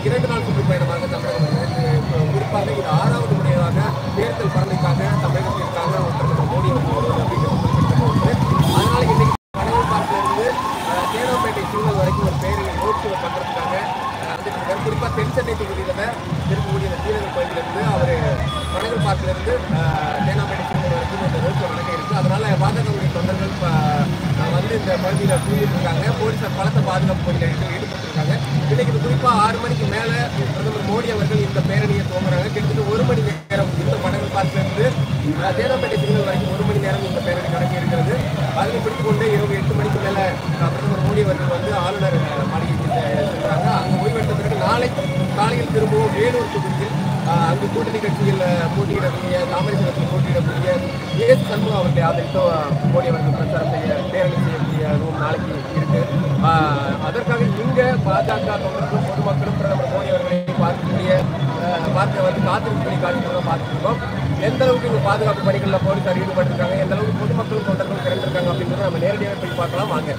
இரண்டு நாள் சுற்றுப்பயணமாக தமிழகம் வருகிறது. குறிப்பாக இது ஆறாவது முறையாக தேர்தல் பரணைக்காக தமிழகத்திற்காக பிரதமர் மோடி அவர்கள் வருவது அப்படிங்கிறது குறிப்பிடத்தக்க ஒன்று. அதனால இன்னைக்கு பனையூர் பார்க்ல இருந்து அஹ், தேனாம்பேட்டை சூழல் வரைக்கும் ஒரு பேரணி ரோட் ஷோ பண்றதுக்காக அஹ், வந்துட்டு இருக்காரு குறிப்பா தென் சென்னை தொகுதியில இருக்கக்கூடிய இந்த தீரகர் பகுதியிலிருந்து அவர் பனையூர் பார்க்ல இருந்து அஹ், தேனாம்பேட்டை சூழல் வரைக்கும் இந்த ரோட் ஷோ நடக்க இருக்கு அதனால பாஜகவுடைய தொண்டர்கள் இப்ப, அஹ், வந்து இந்த பகுதியில கூடிட்டு இருக்காங்க போலீசார் பலத்த பாதுகாப்பு பணியில் ஈடுபட்டிருக்காங்க இன்னைக்கு இது குறிப்பா ஆறு மணிக்கு மேல பிரதமர் மோடி அவர்கள் இந்த பேரணியை துவங்குறாங்க கிட்டத்தட்ட ஒரு மணி நேரம் இந்த பனையூர் பார்க்ல இருந்து அஹ், தேனாம்பேட்டை சூழல் வரைக்கும் ஒரு மணி நேரம் இந்த பேரணி நடக்க இருக்கிறது அதனை பிடித்துக் கொண்டு இரவு எட்டு மணிக்கு மேல அஹ், பிரதமர் மோடி அவர்கள் வந்து ஆளுநர் அஹ், மாளிகைக்கு செ- சென்றாங்க அங்கு ஓய்வெடுத்த பிறகு நாளை காலையில் திரும்பவும் வேலூர் தொகுதியில் அஹ், அங்கு கூட்டணி கட்சியில் அஹ், போட்டியிடக்கூடிய தாமரைசனத்தில் போட்டியிடக்கூடிய ஏசு சண்முகம் அவர்களை ஆதரித்து அஹ், மோடி அவர்கள் பிரச்சாரம் செய்ய பேரணி செய்யக்கூடிய அதுவும் நாளைக்கு இருக்கு அஹ், அதற்காக இங்க பாஜக தொண்டர்களும் பொதுமக்களும் பிரதமர் மோடி அவர்களை பார்க்கக்கூடிய அஹ், பார்க்க வந்து காத்திருப்பு காட்சிகளை பார்த்துருக்கோம் எந்த அளவுக்கு இங்க பாதுகாப்பு பணிகளில் போலீசார் ஈடுபட்டிருக்காங்க எந்த அளவுக்கு பொதுமக்களும் தொண்டர்களும் திரண்டிருக்காங்க அப்படின்றத நம்ம நேரடியாக போய் பார்க்கலாம் வாங்க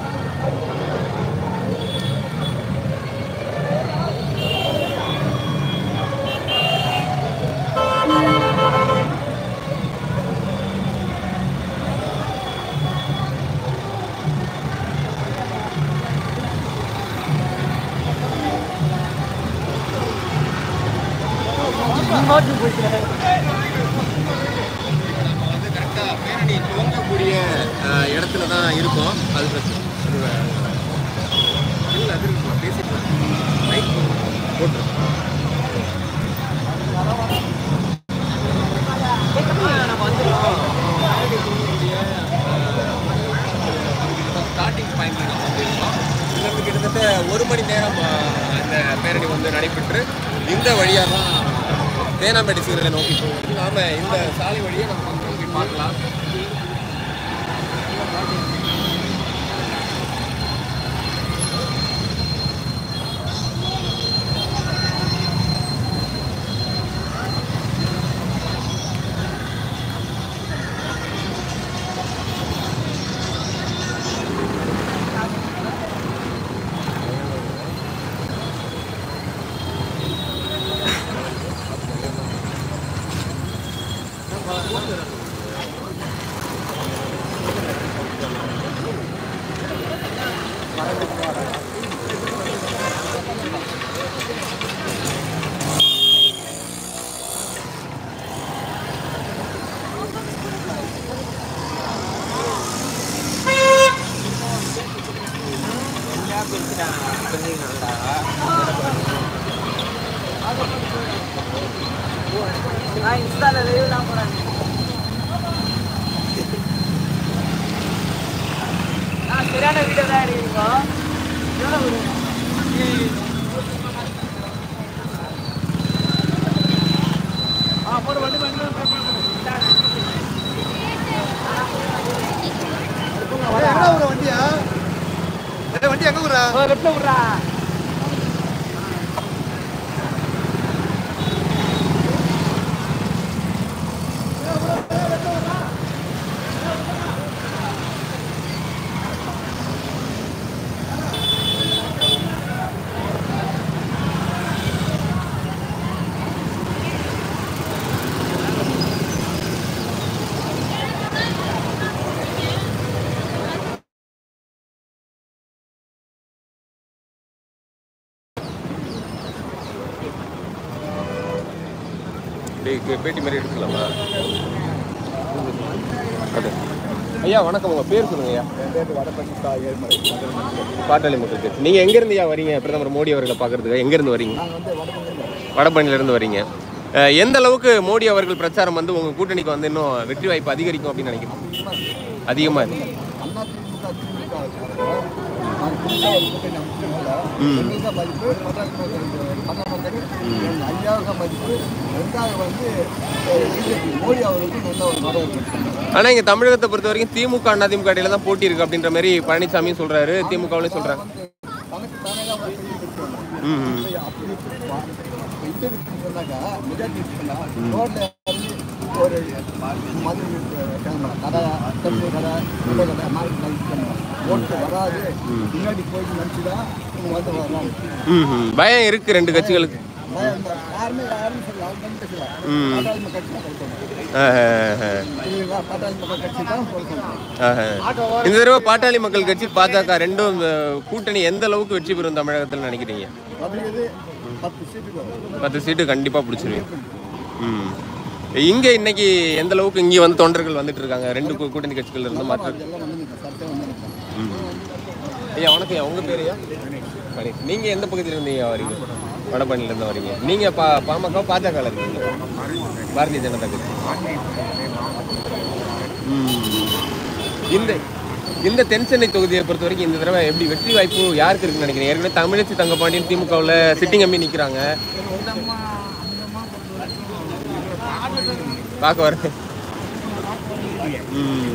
நம்ம வந்து கரெக்டாக பேரணி துவங்கக்கூடிய அஹ், இடத்துல தான் இருக்கோம் அது பிரச்சனை இல்லை அது இருக்கு பேசிட்டு மைக் போட்டு ஸ்டார்டிங் பாயிண்ட்ல நம்ம வந்து இருக்கோம் இங்கிருந்து கிட்டத்தட்ட ஒரு மணி நேரம் அஹ், இந்த பேரணி வந்து நடைபெற்று இந்த வழியாக தான் தேனாம்பேட்டை சீரலை நோக்கி போகுது நாம இந்த சாலை வழியை நம்ம வந்து போய் பார்க்கலாம் நான் இன்ஸ்டால லைவ்லாம் போறேன் நான் சரியான வீடியோ தான் எடுக்கிறோம் எவ்வளோ வரும் ஆ போடு வண்டி வண்டி எங்க ஊரா வண்டியா ஏய், வண்டி எங்க ஊரா லெஃப்ட்ல விட்றா டேய் பேட்டி மாதிரி எடுக்கலாமா அது ஐயா வணக்கம் உங்க பேர் சொல்லுங்க ஐயா பாட்டாளி மக்கள் கட்சி நீங்க எங்க இருந்து ஐயா வரீங்க பிரதமர் மோடி அவர்களை பார்க்கறதுக்கு எங்க இருந்து வரீங்க வடபழனில இருந்து வரீங்க அஹ், எந்த அளவுக்கு மோடி அவர்கள் பிரச்சாரம் வந்து உங்க கூட்டணிக்கு வந்து இன்னும் வெற்றி வாய்ப்பு அதிகரிக்கும் அப்படின்னு நினைக்கிறேன் அதிகமா இருக்கு ம். மோடி அவருக்கு நல்ல ஒரு வரவேற்பு ஆனா இங்க தமிழகத்தை பொறுத்த வரைக்கும் திமுக அதிமுக இடையில தான் போட்டி இருக்கு அப்படின்ற மாதிரி பழனிசாமியும் சொல்றாரு திமுகவிலையும் சொல்றாங்க தனக்கு தானே தான் அவர் சொல்லி கொடுக்கணும். ம் ம். அப்படி வா- இது சொன்னாக்கா மெஜாரிட்டி சொன்னா ரோட்ல இறங்கி ஒரு மது கேமரா கடை தண்ணி கடை கடை கடை மார்க்கெட் லைட் கேமரா ஓட்டு வராது பின்னாடி போயிட்டு நினச்சி தான் இவங்க வந்து வரலாம் ம் ம். பயம் இருக்கு ரெண்டு கட்சிகளுக்கு பயம் இந்த யாருமே யாரும் சொல்லல அவங்க வந்து பேசல ம். பாட்டாளி மக்கள் கட்சி தான் சொல்லுவாங்க ஆஹ், ஆஹ், ஆஹ். இல்லைங்களா பாட்டாளி மக்கள் கட்சி தான் சொல்லுவாங்க ஆஹ். இந்த தடவை பாட்டாளி மக்கள் கட்சி பாஜக ரெண்டும் அஹ், கூட்டணி எந்த அளவுக்கு வெற்றி பெறும் தமிழகத்தில் நினைக்கிறீங்க அப்படிங்கிறது பத்து சீட்டுக்கு வரும் பத்து சீட்டு கண்டிப்பாக பிடிச்சிருவீங்க ம் இங்கே இன்னைக்கு எந்த அளவுக்கு இங்கே வந்து தொண்டர்கள் வந்துட்டு இருக்காங்க ரெண்டு கூ- கூட்டணி கட்சிகள் இருந்து மற்ற எல்லாம் வந்து நிற்கும் சட்டை வந்து நிற்கும் ஐயா வணக்கம் ஐயா உங்கள் பேர் ஐயா கணேஷ் நீங்கள் எந்த பகுதியில் இருந்தீங்க வரீங்க வடபழனில இருந்து வரீங்க நீங்கள் பா பாமக பாஜக இருக்கீங்க பாரதிய ஜனதா கட்சி ம். இந்த இந்த தென் சென்னை தொகுதியை பொறுத்த வரைக்கும் இந்த தடவை எப்படி வெற்றி வாய்ப்பு யாருக்கு இருக்குன்னு நினைக்கிறீங்க ஏற்கனவே தமிழச்சி தங்கப்பாண்டியன் திமுகவில் சிட்டிங் அம்மி நிற்கிறாங்க பார்க்க வரேன் ம்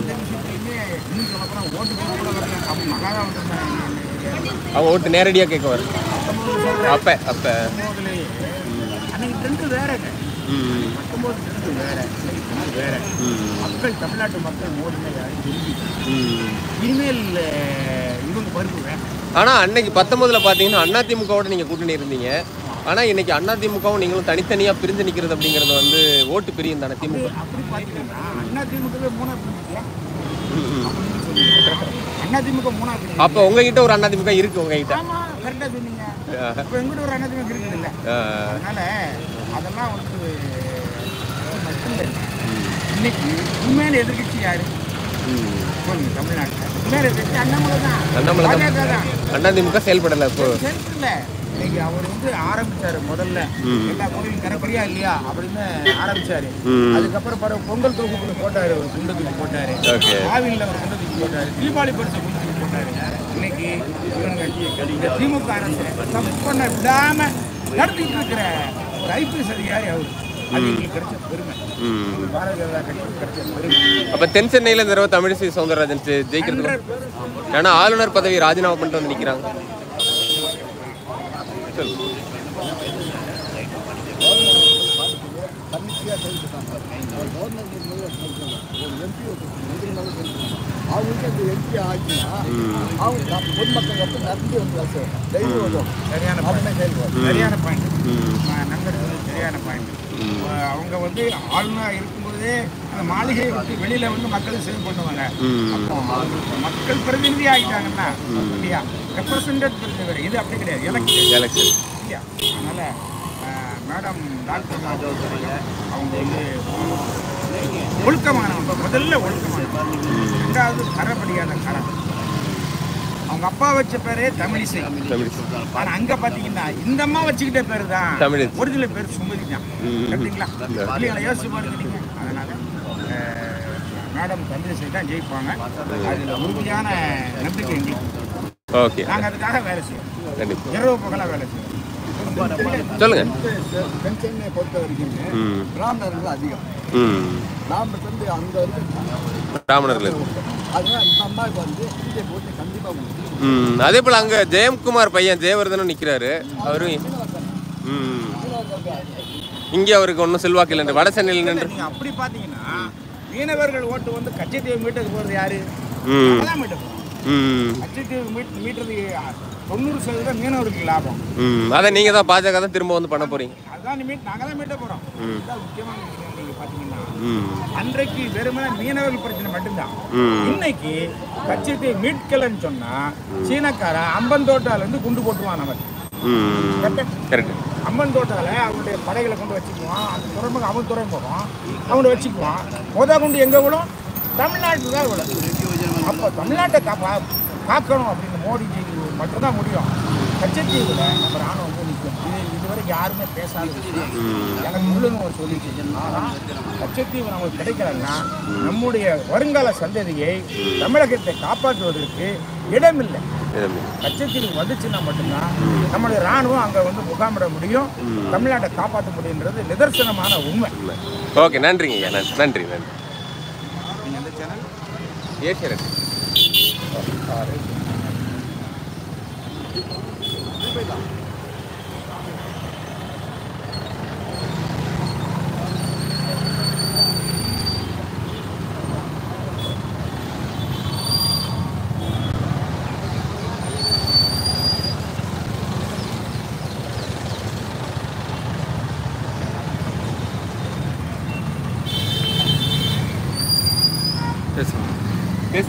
அவங்க ஓட்டு நேரடியாக கேட்க வர அப்ப அப்ப அன்னைக்கு ட்ரெண்டு வேறங்க ம் பத்தொம்போது ட்ரெண்டு வேற இன்னைக்கு trend வேற ம் மக்கள் தமிழ்நாட்டு மக்கள் மோடினா யாரும் தெரிஞ்சு ம் இனிமேல் அஹ், இவங்க பருப்பு வேணும் ஆனா அன்னைக்கு பத்தொன்பதுல பாத்தீங்கன்னா அதிமுகவோட நீங்க கூட்டணி இருந்தீங்க ஆனா இன்னைக்கு அதிமுகவும் நீங்களும் தனித்தனியா பிரிஞ்சு நிக்கிறது அப்படிங்கறது வந்து ஓட்டு பிரியும் தானே திமுக அப்படி பார்த்தீங்கன்னா அண்ணா திமுகவே மூணா பிரிஞ்சுக்கலாம் அண்ணா திமுக மூணா பிரிஞ்சு அப்ப உங்ககிட்ட ஒரு அதிமுக இருக்கு உங்ககிட்ட ஆமா கரெக்டாக சொன்னீங்க இப்போ எங்கிட்ட ஒரு அண்ணா திமுக இருக்குது இல்லை ஆஹ் அதனால அதெல்லாம் வந்து மட்டும் இல்லை இன்னைக்கு உண்மையான எதிர்கட்சி யாரு ம். சொல்லுங்க தமிழ்நாட்டில் உண்மையான எதிர்கட்சி அண்ணாமலை தான் அண்ணாமலை தான். பாஜக தான் அதிமுக செயல்படல இப்போ இல்ல இன்னைக்கு அவர் வந்து ஆரம்பிச்சாரு முதல்ல ம். எல்லா கோயிலும் திறக்கறியா இல்லையா அப்படின்னு ஆரம்பிச்சாரு ம். அதுக்கப்புறம் பிறகு பொங்கல் தொகுப்புல போட்டாரு ஒரு குண்டு தூக்கி போட்டாரு ஓகே காவிரியில் ஒரு குண்டு தூக்கி போட்டாரு தீபாவளி பரிசு குண்டு தூக்கி போட்டாரு இன்னைக்கு இவங்க இந்த திமுக அரசு தப்பு பண்ண விடாம நடத்திட்டு இருக்கிற ஒரு ஐபிஎஸ் அதிகாரி அவர் அது எங்களுக்கு கிடைச்ச பெருமை ம். பாரதிய ஜனதா கட்சிக்கு கிடைச்ச பெருமை அப்ப தென் சென்னையில இந்த தடவை தமிழிசை சவுந்தரராஜன் ஜெ- ஜெயிக்கிறதுக்கு ஏன்னா ஆளுநர் பதவி ராஜினாமா பண்ணிட்டு வந்து நிக்கிறாங்க சொல்லு. தன்னிச்சையாக செயல்பட்டாங்க ஒரு கவர்னர் ஒரு எம்பி அவங்களுக்கு அந்த எம்பி ஆச்சுன்னா அவங்க நம்ம பொதுமக்கள் வந்து நடந்து வந்து தைரியம் வரும் சரியான அவனே செயல்படும் சரியான பாயிண்ட் ம். நண்பர் சொன்னது சரியான பாயிண்ட் அவங்க வந்து ஆளுநர் இருக்கும்போதே அந்த மாளிகையை விட்டு வெளியில வந்து மக்களுக்கு சேவ் பண்ணுவாங்க ம். அப்போ அவங்க மக்கள் பிரதிநிதி ஆகிட்டாங்கன்னா இல்லையா ரெப்ரசன்டேட் பிரதிநிதி இது அப்படி கிடையாது எலெக்ஷன் எலெக்ஷன் இல்லையா அதனால அஹ், மேடம் டாக்டர் ராஜா அவங்க வந்து ஒழுக்கமானவங்க முதல்ல ஒழுக்கமானவங்க ரெண்டாவது கரப்படியான கரம் அவங்க அப்பா வச்ச பேரே தமிழிசை தமிழிசை ஆனா அங்க பாத்தீங்கன்னா இந்த அம்மா வச்சுக்கிட்ட பேரு தான் தமிழிசை. ஒரிஜினல் பேர் சுமதி தான் ம். கரெக்டுங்களா இல்லைங்களா யோசிச்சு பாருங்க நீங்க அதனால அஹ், மேடம் தமிழிசை தான் ஜெயிப்பாங்க அதுல உறுதியான நம்பிக்கை எங்களுக்கு ஓகே நாங்க அதுக்காக வேலை செய்வோம் கண்டிப்பா இரவு பகலா வேலை செய்வோம் சொல்லுங்க தென் சென்னையை பொறுத்த வரைக்கும் ம் பிராமணர்கள் அதிகம் ம் பிராமணத்துலேருந்து அங்கே வரைக்கும் ராமனர்கள் அதனால இந்த அம்மாவுக்கு வந்து பிஜேபி ஓட்டு கண்டிப்பாக கொடுக்கும் ம் அதே போல் அங்கே ஜெயக்குமார் பையன் ஜெயவர்தனும் நிற்கிறாரு அவரும் ம் இங்கே அவருக்கு ஒன்றும் செல்வாக்கு இல்லை வட சென்னையில் நின்று நீங்க அப்படி பாத்தீங்கன்னா மீனவர்கள் ஓட்டு வந்து கச்சத்தீவு மீட்டருக்கு போறது யாரு ம் அதான் மீட்டர் ம் கச்சத்தீவு மீட் மீட்டது தொண்ணூறு சதவீதம் மீனவருக்கு லாபம் ம் அதை நீங்கள் தான் பாஜக தான் திரும்ப வந்து பண்ண போகிறீங்க அதான் மீட் நாங்க தான் மீட்ட போறோம் இதுதான் முக்கியமான விஷயம் நீங்க பாத்தீங்கன்னா ம் அன்றைக்கு வெறுமனே மீனவர்கள் பிரச்சனை மட்டும்தான் ம் இன்னைக்கு கச்சத்தை மீட்கலன்னு சொன்னா சீனக்காரன் அம்பந்தோட்டால இருந்து குண்டு போட்டுவான் நமக்கு ம் கரெக்ட் அம்மன் தோட்டால அவனுடைய படைகளை கொண்டு வச்சுக்குவான் அந்த துறைமுகம் அவன் துறைமுகம் அவனை வச்சுக்குவான் முத கொண்டு எங்க விழும் தமிழ்நாட்டுல தான் விழும் அப்போ தமிழ்நாட்டை காப்பா காக்கணும் அப்படின்னு மோடிஜி மட்டும்தான் முடியும் கச்சத்தீவில் நம்ம ராணுவம் வந்து நிற்கும் இது இதுவரைக்கும் யாருமே பேசாத விஷயம் எனக்கு முள்ளுன்னு ஒரு சொல்லிச்சு ஆனால் கச்சத்தீவு நமக்கு கிடைக்கலன்னா நம்முடைய வருங்கால சந்ததியை தமிழகத்தை காப்பாற்றுவதற்கு இடமில்லை கச்சத்தீவு வந்துச்சுன்னா மட்டும்தான் நம்முடைய ராணுவம் அங்கே வந்து முகாமிட முடியும் தமிழ்நாட்டை காப்பாற்ற முடியுன்றது நிதர்சனமான உண்மை ஓகே நன்றிங்க ஐயா நன்றி நன்றி நன்றி நீங்கள் எந்த சேனல் ஏசியரன்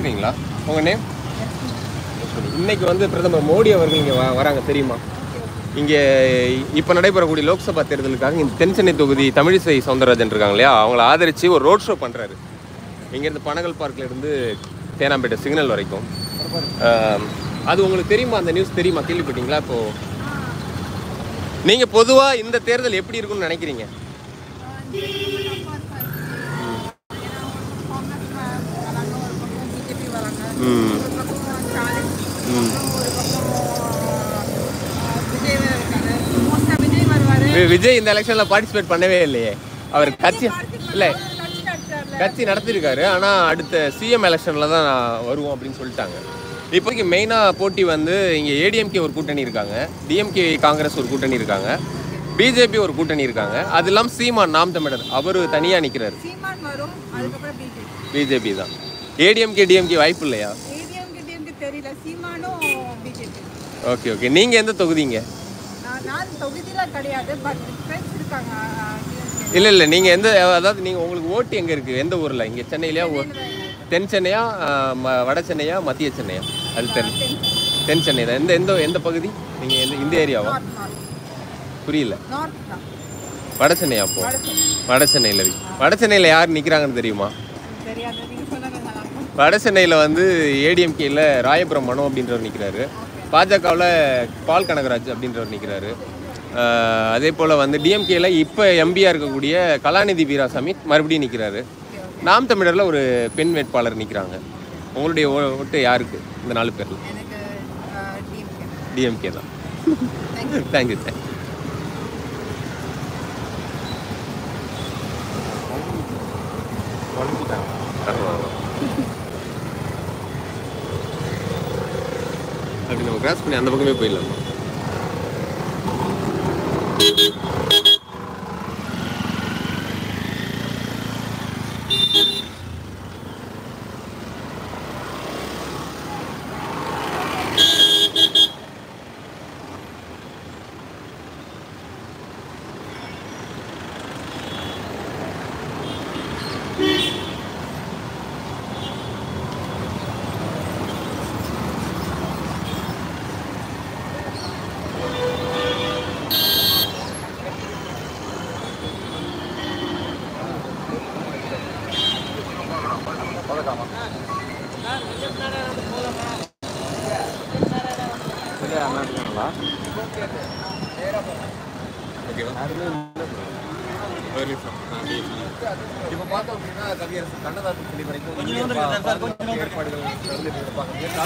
பேசுறீங்களா உங்க நேம் இன்னைக்கு வந்து பிரதமர் மோடி அவர்கள் இங்கே வராங்க தெரியுமா இங்கே இப்போ நடைபெறக்கூடிய லோக்சபா தேர்தலுக்காக இந்த தென்சென்னை தொகுதி தமிழிசை சவுந்தரராஜன் இருக்காங்க இல்லையா அவங்கள ஆதரித்து ஒரு ரோட் ஷோ பண்ணுறாரு இங்கேருந்து பனகல் பார்க்ல இருந்து தேனாம்பேட்டை சிக்னல் வரைக்கும் ஆம், அது உங்களுக்கு தெரியுமா அந்த நியூஸ் தெரியுமா கேள்விப்பட்டீங்களா இப்போ நீங்கள் பொதுவாக இந்த தேர்தல் எப்படி இருக்கும்னு நினைக்கிறீங்க ம் ம் வி- விஜய் இந்த எலெக்ஷன்ல பார்ட்டிசிபேட் பண்ணவே இல்லையே அவர் கட்சி இல்ல கட்சி நடத்திருக்காரு ஆனா அடுத்த சிஎம் எலெக்ஷன்ல தான் நான் வருவோம் அப்படின்னு சொல்லிட்டாங்க இப்போதைக்கு மெயினா போட்டி வந்து இங்க ஏடிஎம்கே ஒரு கூட்டணி இருக்காங்க டிஎம்கே காங்கிரஸ் ஒரு கூட்டணி இருக்காங்க பிஜேபி ஒரு கூட்டணி இருக்காங்க அது இல்லாம சீமான் நாம் தமிழர் அவர் தனியா நிக்கிறாரு சீமான் வரும் அதுக்கப்புறம் பிஜேபி பிஜேபி தான் ஏடிஎம்கே டிஎம்கே வாய்ப்பு இல்லையா ஏடிஎம் கிட்டேருந்து தெரியல சீமானும் பிஜேபி ஓகே ஓகே நீங்க எந்த தொகுதிங்க நான் நான் தொகுதியில கிடையாது பட் ஃப்ரெண்ட்ஸ் இருக்காங்க DMK. இல்ல இல்ல நீங்க எந்த அதாவது நீங்க உங்களுக்கு ஓட்டு எங்க இருக்கு எந்த ஊர்ல இங்க சென்னையிலயா ஊ- தென் சென்னையா ஆ, ம- வட சென்னையா மத்திய சென்னையா அது தென் தென் சென்னை தான் எந்த எந்த எந்த பகுதி நீங்க எந்த இந்த ஏரியாவா நார்த் நார்த் புரியல நார்த் தான் வட சென்னையா அப்போ வடக்கு வட சென்னையில இருக்கு வட சென்னையில யார் நிக்கிறாங்கன்னு தெரியுமா தெரியாது நீங்க சொன்னாங்க நல்லா இருக்கும் வட சென்னையில வந்து ஏடிஎம்கேல ராயபுரம் மனோ அப்படின்றவர் நிக்கிறாரு பாஜகவில் பால் கனகராஜ் அப்படின்றவர் நிக்கிறாரு ஆ, அதே போல் வந்து டிஎம்கேல இப்போ எம்பியா இருக்கக்கூடிய கலாநிதி வீராசாமி மறுபடியும் நிற்கிறாரு நாம் தமிழரில் ஒரு பெண் வேட்பாளர் நிற்கிறாங்க உங்களுடைய ஓ- ஓட்டு யாருக்கு இந்த நாலு பேரில் எனக்கு டிஎம்கே டிஎம்கே தான் தேங்க்யூ தேங்க்யூ அப்படி நம்ம கிராஸ் பண்ணி அந்த பக்கமே போயிடலாம் ஓகேவா ஒரு நிமிஷம் இப்போ பார்த்தோம் அப்படின்னா கவியரசு கண்ணதாசன் சிலை வரைக்கும் இந்திய ஏற்பாடுகள் நடந்துட்டு இருப்பாங்க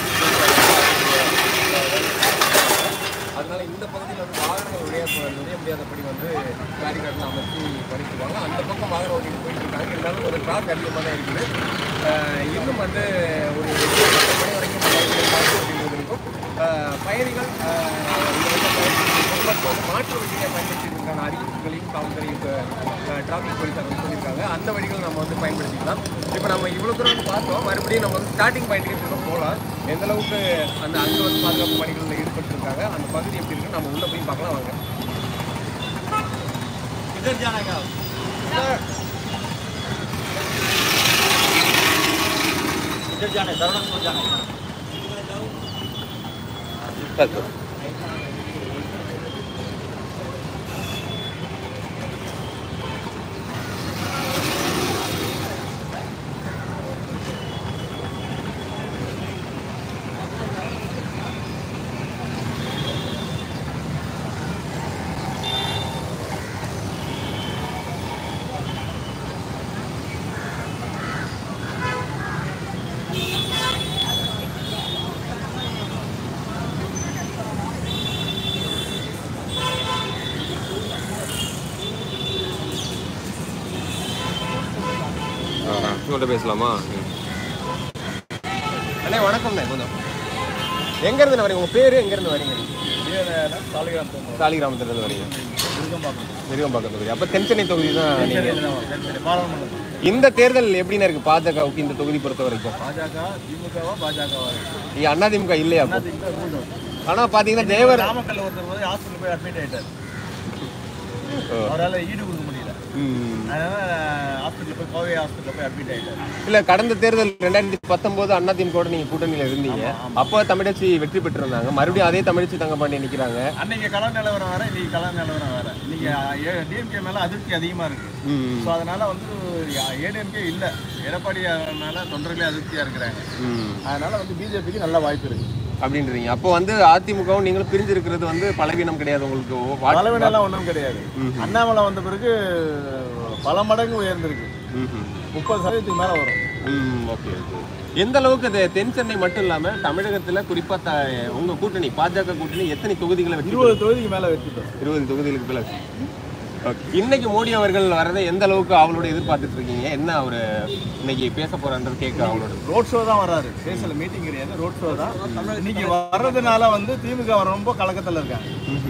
அதனால இந்த பகுதியில் வந்து வாகனங்கள் நுழைய நுழைய முடியாதபடி வந்து பேரிகார்ட்லாம் அமைச்சு பண்ணிக்குவாங்க அந்த பக்கம் வாகன ஓட்டிட்டு போயிட்டு இருக்காங்க இருந்தாலும் ஒரு டிராஃபிக் அதிகமாக தான் இருக்குது அஹ் இன்னும் வந்து ஒரு பத்து மணி வரைக்கும் பயணிகள் பார்த்து அப்படின்றது இருக்கும் அஹ் பயணிகள் அஹ் இந்த வந்து பொதுமக்கள் வந்து மாற்று வழியை பயன்படுத்தியிருக்கான அறிவிப்புகளையும் காவல்துறை டிராஃபிக் போலீஸார் வந்து சொல்லியிருக்காங்க அந்த வழிகள் நம்ம வந்து பயன்படுத்திக்கலாம் இப்போ நம்ம இவ்வளோ தூரம் வந்து பார்த்தோம் மறுபடியும் நம்ம வந்து ஸ்டார்டிங் பாயிண்ட்டுக்கு திரும்ப போகலாம் எந்த அளவுக்கு அந்த அங்கே வந்து பாதுகாப்பு பணிகளில் ஈடுபட்டிருக்காங்க அந்த பகுதி எப்படி இருக்குன்னு நம்ம உள்ளே போய் பார்க்கலாம் வாங்க பார்த்து. உங்கள்கிட்ட பேசலாமா அண்ணே வணக்கம்ண்ணே கொஞ்சம் எங்கேருந்து வரீங்க உங்கள் பேர் எங்கேருந்து வரீங்க சாலிகிராமத்துலேருந்து வரீங்க விருகம்பாக்கம் தொகுதி அப்போ தென்சென்னை தொகுதி தான் நீங்கள் இந்த தேர்தல் எப்படிண்ணே இருக்கு பாஜகவுக்கு இந்த தொகுதி பொறுத்த வரைக்கும் பாஜக திமுகவா பாஜகவா இங்கே அதிமுக இல்லையா அப்போ ஆனால் பார்த்தீங்கன்னா தேவர் நாமக்கல்ல ஒருத்தர் வந்து ஹாஸ்பிட்டல் போய் அட்மிட் ஆயிட்டார் ஓ. அவரால் ஈடு கொடுக்க முடியல ம். அதனால ஹாஸ்பிட்டலில் போய் கோவை ஹாஸ்பிட்டலில் போய் அட்மிட் ஆகிட்டார் இல்ல கடந்த தேர்தல் ரெண்டாயிரத்தி பத்தொன்பது அதிமுக நீங்க கூட்டணியில இருந்தீங்க அப்போ தமிழச்சி வெற்றி பெற்றிருந்தாங்க மறுபடியும் அதே தமிழச்சி தங்கப்பாண்டி நிக்கிறாங்க அன்னைக்கு கள நிலவரம் வேற இன்னைக்கு கள நிலவரம் வேற இன்னைக்கு டிஎம்கே மேல அதிருப்தி அதிகமா இருக்கு ம். ஸோ அதனால வந்து ஏடிஎம்கே இல்ல எடப்பாடி மேல தொண்டர்களே அதிருப்தியா இருக்கிறாங்க ம். அதனால வந்து பிஜேபிக்கு நல்ல வாய்ப்பு இருக்கு அப்படின்றீங்க அப்போ வந்து அதிமுகவும் நீங்களும் பிரிஞ்சிருக்கிறது வந்து பலவீனம் கிடையாது உங்களுக்கு வா- பலவீனம்லாம் ஒன்றும் கிடையாது அண்ணாமலை வந்த பிறகு பல மடங்கு உயர்ந்திருக்கு ம்ஹும். முப்பது சதவீதத்துக்கு மேல வரும் ம் ஓகே ஓகே எந்த அளவுக்கு இது தென் சென்னை மட்டும் இல்லாம தமிழகத்துல குறிப்பா த உங்க கூட்டணி பாஜக கூட்டணி எத்தனை தொகுதிகளை வெற்றி இருபது தொகுதிக்கு மேல வெற்றி பெறும் இருபது தொகுதிகளுக்கு மேல ஓகே இன்னைக்கு மோடி அவர்கள் வரதை எந்த அளவுக்கு அவளோட எதிர்பார்த்துட்டு இருக்கீங்க என்ன அவரு இன்னைக்கு பேச போறான்றது கேட்க அவளோட ரோட் ஷோ தான் வராரு ஸ்டேஷன்ல மீட்டிங் கிடையாது ரோட் ஷோ தான் இன்னைக்கு வர்றதுனால வந்து திமுக ரொம்ப கலக்கத்துல இருக்காங்க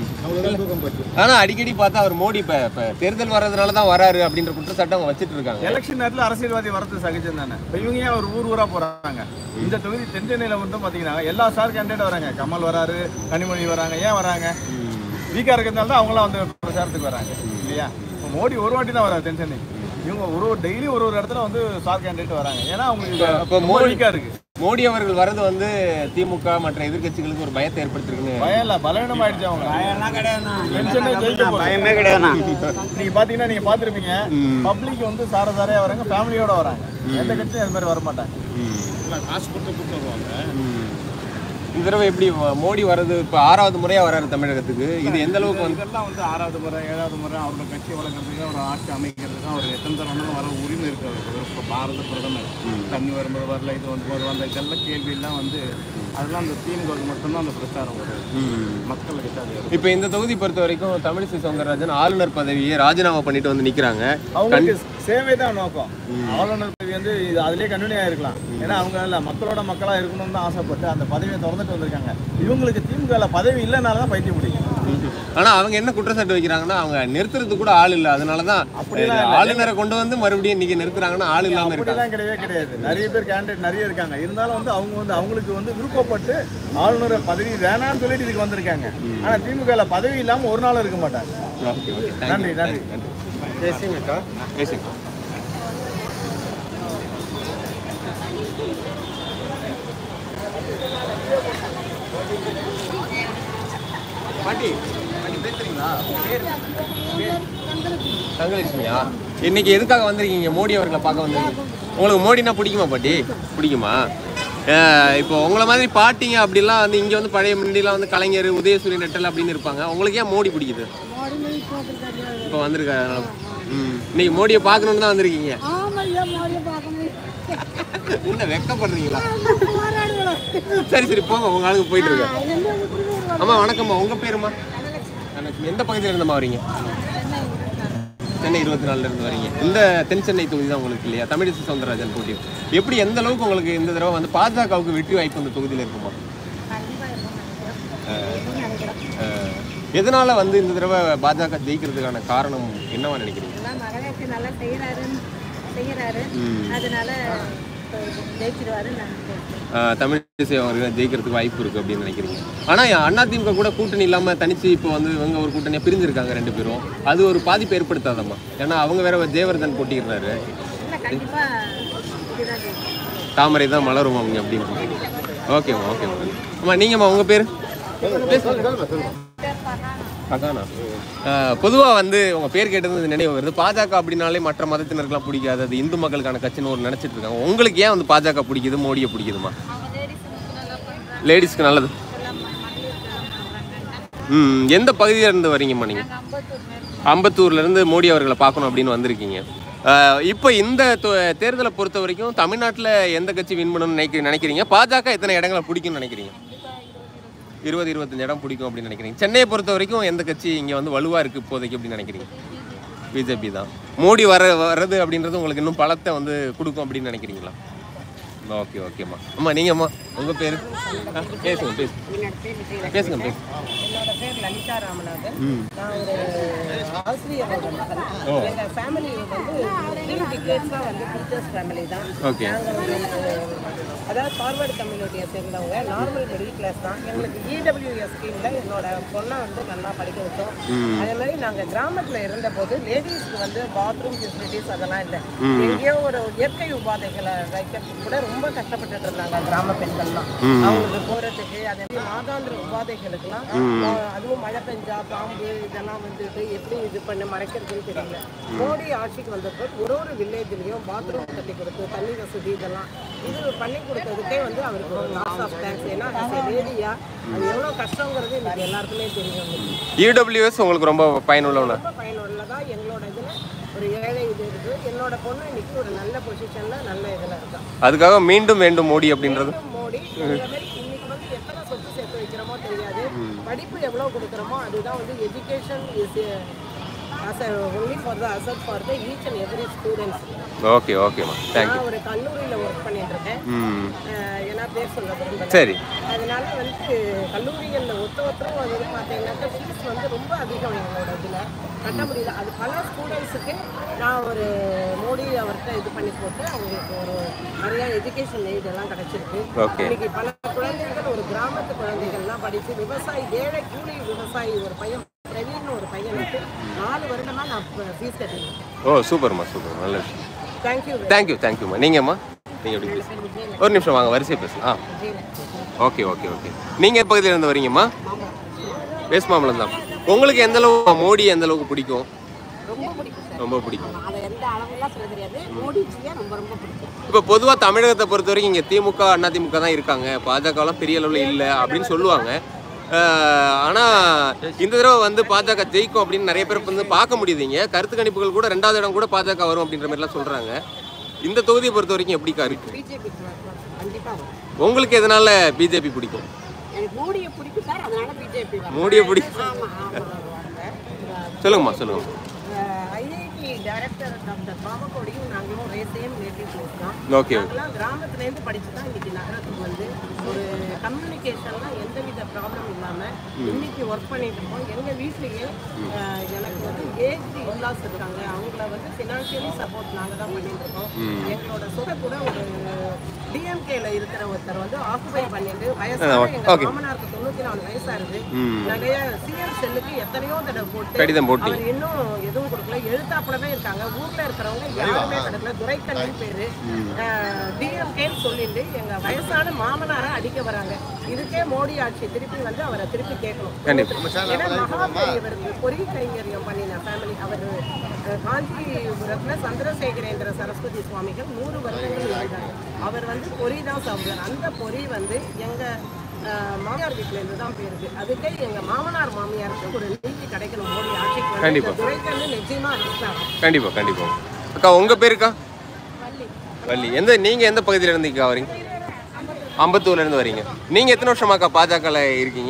ஆனா அடிக்கடி பார்த்தா அவர் மோடி இப்ப இப்ப தேர்தல் வர்றதுனால தான் வராரு அப்படின்ற குற்றச்சாட்டு அவங்க வச்சிட்டு இருக்காங்க எலெக்ஷன் நேரத்தில் அரசியல்வாதி வரது சகஜம் தானே இப்போ இவங்க ஏன் ஒரு ஊர் ஊரா போறாங்க இந்த தொகுதி தென் சென்னையில வந்து பாத்தீங்கன்னா எல்லா ஸ்டார் கேண்டிடேட் வராங்க கமல் வராரு கனிமொழி வராங்க ஏன் வராங்க வீக்கா இருக்கிறதுனால தான் அவங்களாம் வந்து பிரச்சாரத்துக்கு வராங்க இல்லையா இப்போ மோடி ஒரு வாட்டி தான் வராரு தென் சென்னை இவங்க ஒரு ஒரு டெய்லி ஒரு ஒரு இடத்துல வந்து ஸ்டார் கேண்டிடேட் வராங்க ஏன்னா அவங்களுக்கு அப்போ ரொம்ப மோடி- வீக்கா இருக்கு மோடி அவர்கள் வரது வந்து திமுக மற்ற எதிர்க்கட்சிகளுக்கு ஒரு பயத்தை ஏற்படுத்திருக்குன்னு பயம் இல்ல பலவீனம் ஆயிடுச்சு அவங்க தென் சென்னை ஜெயிக்க பயமே கிடையாது நீங்க பாத்தீங்கன்னா நீங்க பாத்திருப்பீங்க பப்ளிக் வந்து சார சாரையா வராங்க ஃபேமிலியோட வராங்க எந்த கட்சியும் அது மாதிரி வர மாட்டாங்க காசு கொடுத்து கூப்பிட்டு வருவாங்க ம். இந்த தடவை எப்படி மோடி வர்றது இப்போ ஆறாவது முறையா வராரு தமிழகத்துக்கு இது எந்த அளவுக்கு வந்து இதெல்லாம் வந்து ஆறாவது முறை ஏழாவது முறை அவரோட கட்சி வளர்க்கறதுக்கு அவர் ஆட்சி அமைக்கிறதுக்கு அவர் எத்தனை தடவை வர உரிமை இருக்கு அவருக்கு இப்போ பாரத பிரதமர் தண்ணி வரும்போது வரல இது வந்து போது வந்த இதெல்லாம் கேள்வியெல்லாம் வந்து அதெல்லாம் அந்த திமுகவுக்கு மட்டும்தான் அந்த பிரச்சாரம் வரும் மக்களுக்கு அது வரும். இப்போ இந்த தொகுதி பொறுத்த வரைக்கும் தமிழிசை சவுந்தரராஜன் ஆளுநர் பதவியை ராஜினாமா பண்ணிட்டு வந்து நிக்கிறாங்க அவங்களுக்கு சேவை தான் நோக்கம் ஆளுநர் பதவி வந்து இது அதிலே கண்டினியூ ஆயிருக்கலாம் ஏன்னா அவங்க இல்ல மக்களோட மக்களா இருக்கணும்னு தான் ஆசைப்பட்டு அந்த பதவியை திறந்துட்டு வந்திருக்காங்க இவங்களுக்கு திமுக பதவி இல்லைனால தான் பைத்தியம் பிடிக்கும் ஆனா அவங்க என்ன குற்றச்சாட்டு வைக்கிறாங்கன்னா அவங்க நிறுத்துறதுக்கு கூட ஆள் இல்ல அதனாலதான் அப்படிலாம் இது ஆளுநரை கொண்டு வந்து மறுபடியும் இன்னைக்கு நிறுத்துறாங்கன்னா ஆள் இல்லாம இருக்காங்க அப்படிலாம் கிடையவே கிடையாது நிறைய பேர் கேண்டிடேட் நிறைய இருக்காங்க இருந்தாலும் வந்து அவங்க வந்து அவங்களுக்கு வந்து விருப்பப்பட்டு ஆளுநர் பதவி வேணாம்னு சொல்லிட்டு இதுக்கு வந்திருக்காங்க ஆனா திமுக பதவி இல்லாம ஒரு நாள் இருக்க மாட்டாங்க ஓகே ஓகே தேங்க்யூ நன்றி, நன்றி. நன்றி பேசுங்கக்கா பேசுங்க பாட்டி பாட்டி பேசுறீங்களா தங்கலட்சுமியா இன்னைக்கு எதுக்காக வந்திருக்கீங்க மோடி அவர்களை பார்க்க வந்திருக்கீங்க உங்களுக்கு மோடினா பிடிக்குமா பாட்டி பிடிக்குமா அஹ் இப்போ உங்களை மாதிரி பாட்டிங்க அப்படிலாம் வந்து இங்கே வந்து பழைய முன்னாடிலாம் வந்து கலைஞர் உதயசூரியன் நெட்டல் அப்படின்னு இருப்பாங்க உங்களுக்கு ஏன் மோடி பிடிக்குது இப்போ வந்திருக்காரு அதனால. ம் இன்னைக்கு மோடியை பார்க்கணுன்னு தான் வந்திருக்கீங்க என்ன வெக்கப்படுறீங்களா சரி சரி போங்க உங்க ஆளுங்க போயிட்டு இருக்க அம்மா வணக்கம்மா உங்க பேருமா தனலட்சுமி. எந்த பகுதியில இருந்தம்மா வரீங்க சென்னை இருபத்தி நாலுல இருந்து வரீங்க இந்த தென் சென்னை தொகுதி தான் உங்களுக்கு இல்லையா தமிழிசை சவுந்தரராஜன் போட்டி எப்படி எந்த அளவுக்கு உங்களுக்கு இந்த தடவை வந்து பாஜகவுக்கு வெற்றி வாய்ப்பு இந்த தொகுதியில இருக்குமா அஹ், எதனால வந்து இந்த தடவை பாஜக ஜெயிக்கிறதுக்கான காரணம் என்னவா நினைக்கிறீங்க எல்லாம் மகளிருக்கு நல்லா செய்யறாருன்னு செய்யறாரு அதனால இப்போ ஜெயிச்சிருவாருன்னு நான் நினைக்கிறேன். ஆஹ் தமிழிசை அவர்கள் ஜெயிக்கிறதுக்கு வாய்ப்பு இருக்கு அப்படின்னு நினைக்கிறீங்க ஆனா அதிமுக கூட கூட்டணி இல்லாம தனிச்சு இப்போ வந்து இவங்க ஒரு கூட்டணியா பிரிஞ்சிருக்காங்க ரெண்டு பேரும் அது ஒரு பாதிப்பு ஏற்படுத்தாதம்மா ஏன்னா அவங்க வேற ஜெயவர்தன் போட்டிக்கிறாரு இல்லை கண்டிப்பா இதுதான் ஜெயிக்கும் தாமரை தான் மலரும் அவங்க அப்படின்னு ஓகேம்மா ஓகேம்மா அம்மா நீங்கம்மா உங்க பேர் அதானா பொதுவாக வந்து உங்கள் பேர் கேட்டது நினைவு வருது பாஜக அப்படின்னாலே மற்ற மதத்தினருக்குலாம் பிடிக்காது அது இந்து மக்களுக்கான கட்சின்னு ஒரு நினச்சிட்டு இருக்காங்க உங்களுக்கு ஏன் வந்து பாஜக பிடிக்குது மோடியை பிடிக்குதுமா லேடிஸ்க்கு நல்லது ம் எந்த பகுதியில இருந்து வரீங்கம்மா நீங்கள் அம்பத்தூர்ல இருந்து மோடி அவர்களை பார்க்கணும் அப்படின்னு வந்திருக்கீங்க அஹ், இப்போ இந்த தொ- தேர்தலை பொறுத்த வரைக்கும் தமிழ்நாட்டில் எந்த கட்சி வின் பண்ணணும்னு நினைக்க நினைக்கிறீங்க பாஜக எத்தனை இடங்களை பிடிக்கும்னு நினைக்கிறீங்க இருபது இருபத்தஞ்சு இடம் பிடிக்கும் அப்படின்னு நினைக்கிறீங்க சென்னையை பொறுத்த வரைக்கும் எந்த கட்சி இங்கே வந்து வலுவாக இருக்குது இப்போதைக்கு அப்படின்னு நினைக்கிறீங்க பிஜேபி தான் மோடி வர வர்றது அப்படின்றது உங்களுக்கு இன்னும் பலத்தை வந்து கொடுக்கும் அப்படின்னு நினைக்கிறீங்களா ஓகே ஓகேம்மா அம்மா நீங்கம்மா உங்கள் பேர் பேசுங்க பேசுங்க பேசுங்க பேசுங்க என்னோட பேர் லலிதா ராமநாதன் ம் நான் ஒரு ஆசிரியரோட மகன் ஓ. எங்க ஃபேமிலி வந்து த்ரீ டிகேட்ஸாக வந்து டீச்சர்ஸ் ஃபேமிலி தான் ஓகே நாங்கள் வந்து அதாவது ஃபார்வர்டு கம்யூனிட்டியை சேர்ந்தவங்க நார்மல் மிடில் கிளாஸ் தான் எங்களுக்கு இடபிள்யூஎஸ் ஸ்கீமில் என்னோட பொண்ணை வந்து நல்லா படிக்க வச்சோம் அதே மாதிரி நாங்கள் கிராமத்தில் இருந்தபோது லேடிஸ்க்கு வந்து பாத்ரூம் ஃபெசிலிட்டிஸ் அதெல்லாம் இல்லை எங்கேயோ ஒரு இயற்கை உபாதைகளை வைக்கிறதுக்கு கூட ரொம்ப கஷ்டப்பட்டுட்டு இருந்தாங்க கிராம பெண்கள்லாம் அவங்களுக்கு போகிறதுக்கு அதே மாதிரி மாதாந்திர உபாதைகளுக்கெல்லாம் ஆஹ், அதுவும் மழை பெஞ்சா பாம்பு இதெல்லாம் வந்துட்டு எப்படி இது பண்ணி மறைக்கிறதுன்னு தெரியல மோடி ஆட்சிக்கு வந்தப்போ ஒரு ஒரு வில்லேஜ்லேயும் பாத்ரூம் கட்டி கொடுத்து தண்ணி வசதி இதெல்லாம் இது பண்ணி கொடுத்ததுக்கே வந்து அவருக்கு ஒரு லாஸ் ஆஃப் தேங்க்ஸ் ஏன்னா லேடியா அது எவ்வளோ கஷ்டங்கிறது எனக்கு எல்லாருக்குமே தெரியும் இடபிள்யூஎஸ் உங்களுக்கு ரொம்ப பயனுள்ளவனா ரொம்ப பயனுள்ளதா எங்களோட இதில் ஒரு ஏழை இது இருக்கு என்னோட பொண்ணு இன்னைக்கு ஒரு நல்ல பொசிஷன்ல நல்ல இதில் இருக்கா அதுக்காக மீண்டும் வேண்டும் மோடி அப்படின்றது மீண்டும் மோடி இந்த மாதிரி இன்னைக்கு வந்து எத்தனை சொத்து சேர்த்து வைக்கிறோமோ தெரியாது படிப்பு எவ்வளோ கொடுக்குறோமோ அதுதான் வந்து education is only for the asset for the each and every students okay ஓகேம்மா தேங்க்யூ நான் ஒரு கல்லூரியில் ஒர்க் பண்ணிட்டு இருக்கேன் ம் அஹ் ஏன்னா பேர் சொல்ல விரும்பல சரி அதனால வந்து கல்லூரிகளில் ஒத்த ஒருத்தரும் வந்து பார்த்தீங்கன்னாக்கா ஃபீஸ் வந்து ரொம்ப அதிகம் எங்களோட இதில் கட்ட முடியல அது பல ஸ்டூடெண்ட்ஸுக்கு நான் ஒரு மோடி அவர்கிட்ட இது பண்ணி போட்டு அவங்களுக்கு ஒரு நிறைய எஜுகேஷன் எய்ட் எல்லாம் கிடைச்சிருக்கு Okay. இன்னைக்கு பல குழந்தைகள் ஒரு கிராமத்து குழந்தைகள்லாம் படித்து விவசாயி ஏழை கூலி விவசாயி ஒரு பையன் பிரவீன் ஒரு பையனுக்கு நாலு வருடமா நான் ஃபீஸ் கட்டிருக்கேன் ஓ சூப்பர்மா சூப்பர் நல்ல விஷயம் தேங்க்யூ தேங்க்யூ தேங்க்யூம்மா நீங்கம்மா நீங்கள் எப்படி பேசுங்க ஒரு நிமிஷம் வாங்க வரிசை பேசலாம் ஆ ஓகே ஓகே ஓகே நீங்கள் எந்த பகுதியில இருந்து வரீங்கம்மா வேஸ்ட் மாம்பழம் தான் உங்களுக்கு எந்த அளவு மோடி எந்த அளவுக்கு பிடிக்கும் ரொம்ப பிடிக்கும் சார் ரொம்ப பிடிக்கும் அதை எந்த அளவுலாம் சொல்ல தெரியாது மோடிஜியை ரொம்ப ரொம்ப பிடிக்கும் இப்போ பொதுவாக தமிழகத்தை பொறுத்த வரைக்கும் இங்கே திமுக அண்ணா திமுக தான் இருக்காங்க பாஜகலாம் பெரிய அளவில் இல்லை அப்படின்னு சொல்லுவாங்க ஆனால் இந்த தடவை வந்து பாஜக ஜெயிக்கும் அப்படின்னு நிறைய பேர் வந்து பார்க்க முடியுதுங்க கருத்து கணிப்புகள் கூட ரெண்டாவது இடம் கூட பாஜக வரும் அப்படின்ற மாதிரிலாம் சொல்கிறாங்க இந்த தொகுதியை பொறுத்த வரைக்கும் எப்படிக்கா இருக்கு பிஜேபி கண்டிப்பாக வரும் உங்களுக்கு எதனால பிஜேபி பிடிக்கும் எனக்கு மோடியை பிடிக்கும் சார் அதனால பிஜேபி மோடியை பிடிக்கும் ஆமாம் ஆமாம் சொல்லுங்கம்மா சொல்லுங்க ஐஐடி டைரக்டர் டாக்டர் பாமகோடியும் நாங்களும் சேம் நேட்டிவ் பிளேஸ் தான் ஓகே நாங்களாம் கிராமத்துலேருந்து படிச்சு தான் இன்னைக்கு நகரத்துக்கு வந்து ஒரு கம்யூனிகேஷன்லாம் எந்தவித ப்ராப்ளம் இல்லாமல் இன்னைக்கு ஒர்க் பண்ணிட்டு இருக்கோம் எங்கள் வீட்லேயே அஹ், எனக்கு வந்து ஏஜ் இன்லாஸ் இருக்காங்க அவங்கள வந்து ஃபினான்ஷியலி சப்போர்ட் நாங்கள் தான் பண்ணிட்டு இருக்கோம் எங்களோட சொத்தை கூட ஒரு டிஎம்கேல இருக்கிற ஒருத்தர் வந்து ஆக்குபை பண்ணிட்டு வயசான எங்க okay. மாமனாருக்கு தொண்ணூத்தி நாலு வயசா இருக்கு ம். நிறைய சிஎம் செல்லுக்கு எத்தனையோ தடவை போட்டு கடிதம் போட்டீங்க. அவர் இன்னும் எதுவும் கொடுக்கல எழுத்தாப்புலவே இருக்காங்க ஊர்ல இருக்கிறவங்க யாருமே கிடைக்கல துரைக்கண்ணன் பேரு டிஎம்கேன்னு சொல்லிட்டு எங்க வயசான மாமனாரை அடிக்க வராங்க இதுக்கே மோடி ஆட்சி திருப்பி வந்து அவரை திருப்பி கேட்கணும் கண்டிப்பா. ஏன்னா மகாபெரியவருக்கு பொறி கைங்கரியம் பண்ணின ஃபேமிலி அவர் அஹ், காஞ்சிபுரத்துல சந்திரசேகரேந்திர சரஸ்வதி சுவாமிகள் நூறு வருடங்கள் இருந்தார் அவர் வந்து பொறி தான் சாப்பிடுவார் அந்த பொறி வந்து எங்க அஹ், மாமியார் வீட்டுல இருந்து தான் போயிருக்கு அதுக்கே எங்க மாமனார் மாமியாருக்கு ஒரு நீதி கிடைக்கணும் மோடி ஆட்சிக்கு வந்து கண்டிப்பா. இந்த துரைக்கண்ணு நிச்சயமா அடிச்சாங்க கண்டிப்பாக கண்டிப்பாக அக்கா உங்கள் பேருக்கா வள்ளி எந்த நீங்கள் எந்த பகுதியில இருந்து இக்கா வரீங்க அம்பத்தூர்ல இருந்து வரீங்க நீங்கள் எத்தனை வருஷமாக்கா பாஜகவில் இருக்கீங்க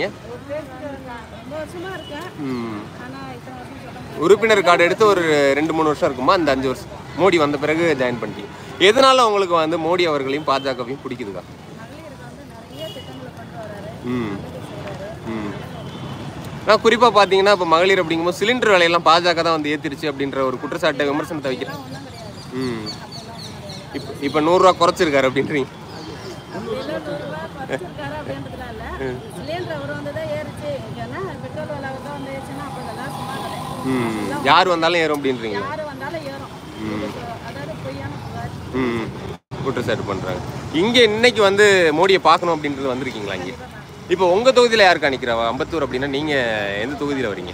ரொம்ப வருஷமா இருக்கேன் ம் ஆனா இத்தனை வருஷம் சொல்ல முடியாது உறுப்பினர் கார்டு எடுத்து ஒரு ரெண்டு மூணு வருஷம் இருக்குமா அந்த அஞ்சு வருஷம் மோடி வந்த பிறகு ஜாயின் பண்ணிட்டீங்க எதனால உங்களுக்கு வந்து மோடி அவர்களையும் பாஜகவையும் பிடிக்குதுக்கா மகளிருக்கு வந்து நிறைய திட்டங்களை கொண்டு வராரு ம் செய்றாரு ம் ஆனால் குறிப்பாக பார்த்தீங்கன்னா இப்போ மகளிர் அப்படிங்கும்போது சிலிண்டர் விலையெல்லாம் பாஜக தான் வந்து ஏற்றிருச்சு அப்படின்ற ஒரு குற்றச்சாட்டை விமர்சனத்தை வைக்கிறேன் ஒன்றும் கிடையாது ம் இப்போ இப்போ நூறுரூவா குறைச்சிருக்காரு அப்படின்றீங்க அப்படிலாம் நூறுரூவா குறைச்சிருக்காரு அப்படின்றதுலாம் இல்லை சிலிண்டர் அவர் வந்து தான் ஏறிச்சு ஏன்னா பெட்ரோல் விலை தான் வந்து ஏறிச்சுன்னா அப்போ இதெல்லாம் சும்மா கிடையாது ம் யார் வந்தாலும் ஏறும் அப்படின்றீங்க யார் வந்தாலும் ஏறும் இது சொ- அதாவது பொய்யான புகார் ம் குற்றச்சாட்டு பண்ணுறாங்க இங்கே இன்னைக்கு வந்து மோடியை பார்க்கணும் அப்படின்றது வந்திருக்கீங்களா இங்கே இப்போ உங்கள் தொகுதியில் யாருக்கா நிற்கிறா அம்பத்தூர் அப்படின்னா நீங்கள் எந்த தொகுதியில் வரீங்க